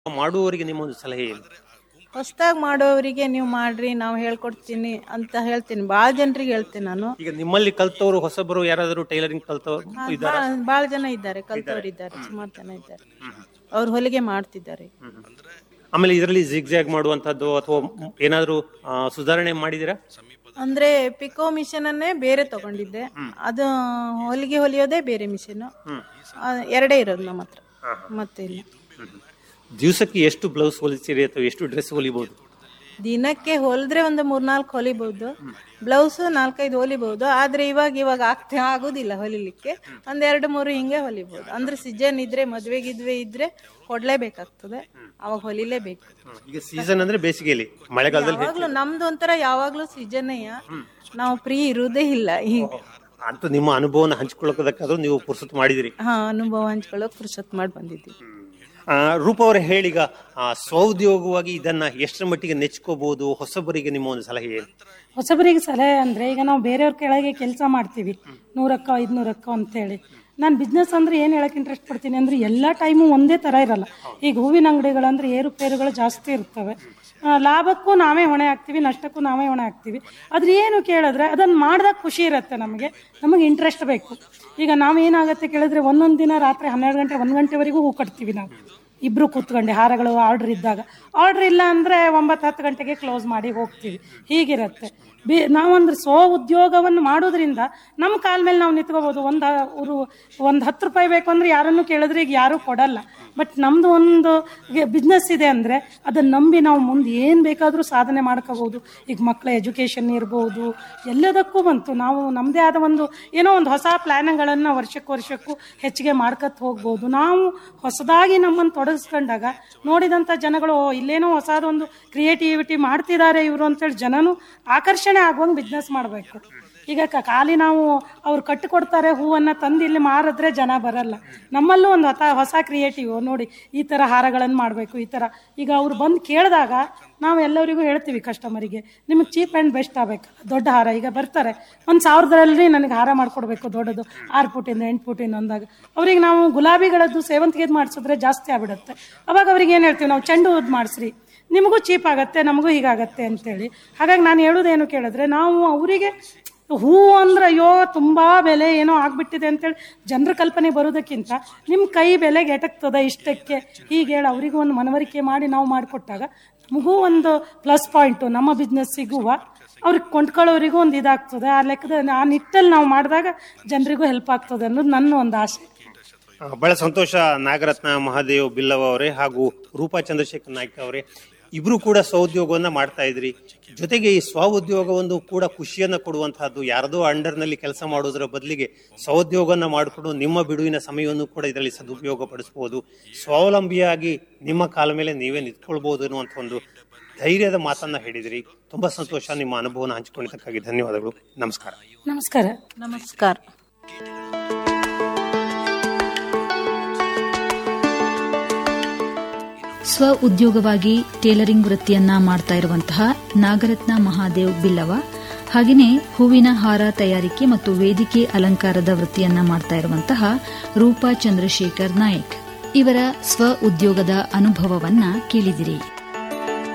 ಮಾಡುವವರಿಗೆ ನಿಮ್ಮ ಒಂದು ಸಲಹೆ ಏನು ಹೊಸ್ದಾಗಿ ಮಾಡೋರಿಗೆ ನೀವು ಮಾಡ್ರಿ ನಾವು ಹೇಳ್ಕೊಡ್ತೀನಿ ಅಂತ ಹೇಳ್ತೀನಿ ಭಾಳ ಜನರಿಗೆ ಹೇಳ್ತೀನಿ ನಾನು ಈಗ ನಿಮ್ಮಲ್ಲಿ ಕಲ್ತವರು ಹೊಸಬರು ಯಾರಾದರೂ ಟೈಲರಿಂಗ್ ಕಲ್ತವರು ಇದ್ದಾರಾ ಭಾಳ ಜನ ಇದ್ದಾರೆ ಕಲ್ತವ್ರು ಇದ್ದಾರೆ ಸುಮಾರು ಜನ ಇದ್ದಾರೆ ಅವ್ರು ಹೊಲಿಗೆ ಮಾಡ್ತಿದ್ದಾರೆ ಆಮೇಲೆ ಇದರಲ್ಲಿ ಜಿಗ್ಜಾಗ್ ಮಾಡುವಂತದ್ದು ಅಥವಾ ಏನಾದರೂ ಸುಧಾರಣೆ ಮಾಡಿದಿರಾ ಅಂದ್ರೆ ಪಿಕೋ ಮಿಷನ್ ಅನ್ನೇ ಬೇರೆ ತಗೊಂಡಿದ್ದೆ ಅದು ಹೊಲಿಗೆ ಹೊಲಿಯೋದೇ ಬೇರೆ ಮಿಷನ್ ಎರಡೇ ಇರೋದು ನಮ್ಮ ಹತ್ರ ಮತ್ತೆ ಇಲ್ಲ ದಿವಸಕ್ಕೆ ಎಷ್ಟು ಬ್ಲೌಸ್ ಹೊಲಿತೀರಿ ಅಥವಾ ಎಷ್ಟು ಡ್ರೆಸ್ ಹೊಲಿಬಹುದು ದಿನಕ್ಕೆ ಹೊಲಿದ್ರೆ ಒಂದು ಮೂರ್ನಾಲ್ಕು ಹೊಲಿಬಹುದು ಬ್ಲೌಸ್ ನಾಲ್ಕೈದು ಹೊಲಿಬಹುದು ಆದ್ರೆ ಇವಾಗ ಇವಾಗ ಆಗ್ತಾ ಆಗುದಿಲ್ಲ ಹೊಲಿಲಿಕ್ಕೆ ಒಂದ್ ಎರಡು ಮೂರು ಹಿಂಗೆ ಹೊಲಿಬಹುದು ಅಂದ್ರೆ ಸೀಸನ್ ಇದ್ರೆ ಮದ್ವೆ ಗಿದ್ವೆ ಇದ್ರೆ ಕೊಡ್ಲೇಬೇಕಾಗ್ತದೆ ಅವಾಗ ಹೊಲಿಲೇಬೇಕು ಈಗ ಸೀಸನ್ ಅಂದ್ರೆ ಬೇಸಿಗೆಯಲ್ಲಿ ಮಳೆಗಾಲದಲ್ಲಿ ಯಾವಾಗ್ಲೂ ನಮ್ದು ಒಂಥರ ಯಾವಾಗ್ಲೂ ಸೀಸನ್ನೇ ನಾವು ಫ್ರೀ ಇರುವುದೇ ಇಲ್ಲ ಈಗ ಅಂತ ನಿಮ್ಮ ಅನುಭವನ ಹಂಚ್ಕೊಳ್ಳೋದಕ್ಕಾದ್ರೂ ನೀವು ಪುರ್ಸತ್ ಮಾಡಿದಿರಿ ಹಾ ಅನುಭವ ಹಂಚ್ಕೊಳ್ಳೋಕೆ ಪುರುಷತ್ ಮಾಡಿ ಬಂದಿದ್ದೀವಿ ಆ, ರೂಪ ಅವರೇ ಹೇಳೀಗ ಆ, ಸ್ವಉದ್ಯೋಗವಾಗಿ ಇದನ್ನ ಎಷ್ಟರ ಮಟ್ಟಿಗೆ ನೆಚ್ಕೋಬಹುದು ಹೊಸಬರಿಗೆ ನಿಮ್ಮ ಒಂದು ಸಲಹೆ ಏನು ಹೊಸಬರಿಗೆ ಸಲಹೆ ಅಂದರೆ ಈಗ ನಾವು ಬೇರೆಯವ್ರ ಕೆಳಗೆ ಕೆಲಸ ಮಾಡ್ತೀವಿ ನೂರಕ್ಕ ಐದುನೂರಕ್ಕ ಅಂತೇಳಿ ನಾನು ಬಿಸ್ನೆಸ್ ಅಂದರೆ ಏನು ಹೇಳಕ್ಕೆ ಇಂಟ್ರೆಸ್ಟ್ ಪಡ್ತೀನಿ ಅಂದರೆ ಎಲ್ಲ ಟೈಮು ಒಂದೇ ಥರ ಇರಲ್ಲ ಈಗ ಹೂವಿನ ಅಂಗಡಿಗಳಂದ್ರೆ ಏರುಪೇರುಗಳು ಜಾಸ್ತಿ ಇರ್ತವೆ ಆ, ಲಾಭಕ್ಕೂ ನಾವೇ ಹೊಣೆ ಹಾಕ್ತೀವಿ ನಷ್ಟಕ್ಕೂ ನಾವೇ ಹೊಣೆ ಹಾಕ್ತೀವಿ ಆದ್ರೆ ಏನು ಕೇಳಿದ್ರೆ ಅದನ್ನು ಮಾಡಿದಾಗ ಖುಷಿ ಇರುತ್ತೆ ನಮಗೆ ನಮಗೆ ಇಂಟ್ರೆಸ್ಟ್ ಬೇಕು ಈಗ ನಾವು ಏನಾಗುತ್ತೆ ಕೇಳಿದ್ರೆ ಒಂದೊಂದು ದಿನ ರಾತ್ರಿ ಹನ್ನೆರಡು ಗಂಟೆ ಒಂದು ಗಂಟೆವರೆಗೂ ಹೂ ಕಟ್ತೀವಿ ನಾವು ಇಬ್ರು ಕೂತ್ಕೊಂಡು ಹಾರಗಳು ಆರ್ಡ್ರ್ ಇದ್ದಾಗ ಆರ್ಡ್ರ್ ಇಲ್ಲ ಅಂದರೆ ಒಂಬತ್ತು ಹತ್ತು ಗಂಟೆಗೆ ಕ್ಲೋಸ್ ಮಾಡಿ ಹೋಗ್ತೀವಿ ಹೀಗಿರುತ್ತೆ ಬಿ ನಾವೊಂದು ಸ್ವ ಉದ್ಯೋಗವನ್ನು ಮಾಡೋದ್ರಿಂದ ನಮ್ಮ ಕಾಲ ಮೇಲೆ ನಾವು ನಿಂತ್ಕೋಬೋದು ಒಂದು ಅವರು ಒಂದು ಹತ್ತು ರೂಪಾಯಿ ಬೇಕು ಅಂದರೆ ಯಾರನ್ನು ಕೇಳಿದ್ರೆ ಈಗ ಯಾರೂ ಕೊಡಲ್ಲ ಬಟ್ ನಮ್ಮದು ಒಂದು ಬಿಸ್ನೆಸ್ ಇದೆ ಅಂದರೆ ಅದನ್ನು ನಂಬಿ ನಾವು ಮುಂದೆ ಏನು ಬೇಕಾದರೂ ಸಾಧನೆ ಮಾಡ್ಕೋಬೋದು ಈಗ ಮಕ್ಕಳ ಎಜುಕೇಷನ್ ಇರ್ಬೋದು ಎಲ್ಲದಕ್ಕೂ ಬಂತು ನಾವು ನಮ್ಮದೇ ಆದ ಒಂದು ಏನೋ ಒಂದು ಹೊಸ ಪ್ಲ್ಯಾನ್ಗಳನ್ನು ವರ್ಷಕ್ಕೆ ವರ್ಷಕ್ಕೂ ಹೆಚ್ಚಿಗೆ ಮಾಡ್ಕೊತ ಹೋಗ್ಬೋದು ನಾವು ಹೊಸದಾಗಿ ನಮ್ಮನ್ನು ತೊಡಗಿಸ್ಕೊಂಡಾಗ ನೋಡಿದಂಥ ಜನಗಳು "ಓ, ಇಲ್ಲೇನೋ ಹೊಸದೊಂದು ಕ್ರಿಯೇಟಿವಿಟಿ ಮಾಡ್ತಿದ್ದಾರೆ ಇವರು ಅಂತೇಳಿ ಜನನು ಆಕರ್ಷಣೆ ಆಗುವಂಗೆ ಬಿಸ್ನೆಸ್ ಮಾಡಬೇಕು ಈಗ ಕ- ಖಾಲಿ ನಾವು ಅವ್ರು ಕಟ್ಟಿಕೊಡ್ತಾರೆ ಹೂವನ್ನು ತಂದು ಇಲ್ಲಿ ಮಾರಿದ್ರೆ ಜನ ಬರಲ್ಲ ನಮ್ಮಲ್ಲೂ ಒಂದು ಹೊಸ ಹೊಸ ಕ್ರಿಯೇಟಿವ್ ನೋಡಿ ಈ ಥರ ಹಾರಗಳನ್ನು ಮಾಡಬೇಕು ಈ ಥರ ಈಗ ಅವ್ರು ಬಂದು ಕೇಳಿದಾಗ ನಾವು ಎಲ್ಲರಿಗೂ ಹೇಳ್ತೀವಿ ಕಸ್ಟಮರಿಗೆ ನಿಮಗೆ ಚೀಪ್ ಆ್ಯಂಡ್ ಬೆಸ್ಟ್ ಆಗಬೇಕಲ್ಲ ದೊಡ್ಡ ಹಾರ ಈಗ ಬರ್ತಾರೆ ಒಂದು ಸಾವಿರದಲ್ಲಿ ನನಗೆ ಹಾರ ಮಾಡಿಕೊಡ್ಬೇಕು ದೊಡ್ಡದು ಆರು ಫುಟಿಂದ ಎಂಟು ಫುಟಿಂದ ಅಂದಾಗ ಅವ್ರಿಗೆ ನಾವು ಗುಲಾಬಿಗಳದ್ದು ಸೇವಂತಿಗೆದು ಮಾಡಿಸಿದ್ರೆ ಜಾಸ್ತಿ ಆಗ್ಬಿಡುತ್ತೆ ಅವಾಗ ಅವ್ರಿಗೆ ಏನು ಹೇಳ್ತೀವಿ ನಾವು ಚೆಂಡು ಹೂದ್ ಮಾಡಿಸ್ರಿ ನಿಮಗೂ ಚೀಪ್ ಆಗುತ್ತೆ ನಮಗೂ ಹೀಗಾಗತ್ತೆ ಅಂತೇಳಿ ಹಾಗಾಗಿ ನಾನು ಹೇಳೋದೇನು ಕೇಳಿದ್ರೆ ನಾವು ಅವರಿಗೆ ಹೂ ಅಂದ್ರೆ ಅಯ್ಯೋ ತುಂಬ ಬೆಲೆ ಏನೋ ಆಗ್ಬಿಟ್ಟಿದೆ ಅಂತೇಳಿ ಜನರ ಕಲ್ಪನೆ ಬರೋದಕ್ಕಿಂತ ನಿಮ್ಮ ಕೈ ಬೆಲೆಗೆ ಎಟಕ್ತದ ಇಷ್ಟಕ್ಕೆ ಹೀಗೆ ಹೇಳಿ ಅವರಿಗೂ ಒಂದು ಮನವರಿಕೆ ಮಾಡಿ ನಾವು ಮಾಡಿಕೊಟ್ಟಾಗ ನಮಗೂ ಒಂದು ಪ್ಲಸ್ ಪಾಯಿಂಟು ನಮ್ಮ ಬಿಸ್ನೆಸ್ಸಿಗೂ ಅವ್ರಿಗೆ ಕೊಂಡ್ಕೊಳ್ಳೋರಿಗೂ ಒಂದು ಇದಾಗ್ತದೆ ಆ ಲೆಕ್ಕದ ಆ ನಿಟ್ಟಲ್ಲಿ ನಾವು ಮಾಡಿದಾಗ ಜನರಿಗೂ ಹೆಲ್ಪ್ ಆಗ್ತದೆ ಅನ್ನೋದು ನನ್ನ ಒಂದು ಆಸೆ ಆ, ಬಹಳ ಸಂತೋಷ ನಾಗರತ್ನ ಮಹಾದೇವ್ ಬಿಲ್ಲವ ಅವರೇ ಹಾಗೂ ರೂಪಾ ಚಂದ್ರಶೇಖರ್ ನಾಯ್ಕ ಅವರೇ ಇಬ್ರು ಕೂಡ ಸ್ವಉದ್ಯೋಗವನ್ನ ಮಾಡ್ತಾ ಇದ್ರಿ ಜೊತೆಗೆ ಈ ಸ್ವ ಉದ್ಯೋಗವನ್ನು ಕೂಡ ಖುಷಿಯನ್ನ ಕೊಡುವಂತಹದ್ದು ಯಾರದೋ ಅಂಡರ್ನಲ್ಲಿ ಕೆಲಸ ಮಾಡೋದ್ರ ಬದಲಿಗೆ ಸ್ವಉದ್ಯೋಗವನ್ನ ಮಾಡಿಕೊಂಡು ನಿಮ್ಮ ಬಿಡುವಿನ ಸಮಯವನ್ನು ಕೂಡ ಇದರಲ್ಲಿ ಸದುಪಯೋಗ ಪಡಿಸಬಹುದು ಸ್ವಾವಲಂಬಿಯಾಗಿ ನಿಮ್ಮ ಕಾಲ ಮೇಲೆ ನೀವೇ ನಿಂತ್ಕೊಳ್ಬಹುದು ಅನ್ನುವಂಥ ಒಂದು ಧೈರ್ಯದ ಮಾತನ್ನ ಹೇಳಿದಿರಿ ತುಂಬಾ ಸಂತೋಷ ನಿಮ್ಮ ಅನುಭವನ ಹಂಚಿಕೊಂಡಿದ್ದಕ್ಕಾಗಿ ಧನ್ಯವಾದಗಳು ನಮಸ್ಕಾರ ನಮಸ್ಕಾರ ನಮಸ್ಕಾರ ಸ್ವ ಉದ್ಯೋಗವಾಗಿ ಟೇಲರಿಂಗ್ ವೃತ್ತಿಯನ್ನ ಮಾಡ್ತಾ ಇರುವಂತಹ ನಾಗರತ್ನ ಮಹಾದೇವ್ ಬಿಲ್ಲವ ಹಾಗೆಯೇ ಹೂವಿನ ಹಾರ ತಯಾರಿಕೆ ಮತ್ತು ವೇದಿಕೆ ಅಲಂಕಾರದ ವೃತ್ತಿಯನ್ನ ಮಾಡ್ತಾ ಇರುವಂತಹ ರೂಪಾ ಚಂದ್ರಶೇಖರ್ ನಾಯಕ್ ಇವರ ಸ್ವ ಉದ್ಯೋಗದ ಅನುಭವವನ್ನ ಕೇಳಿದಿರಿ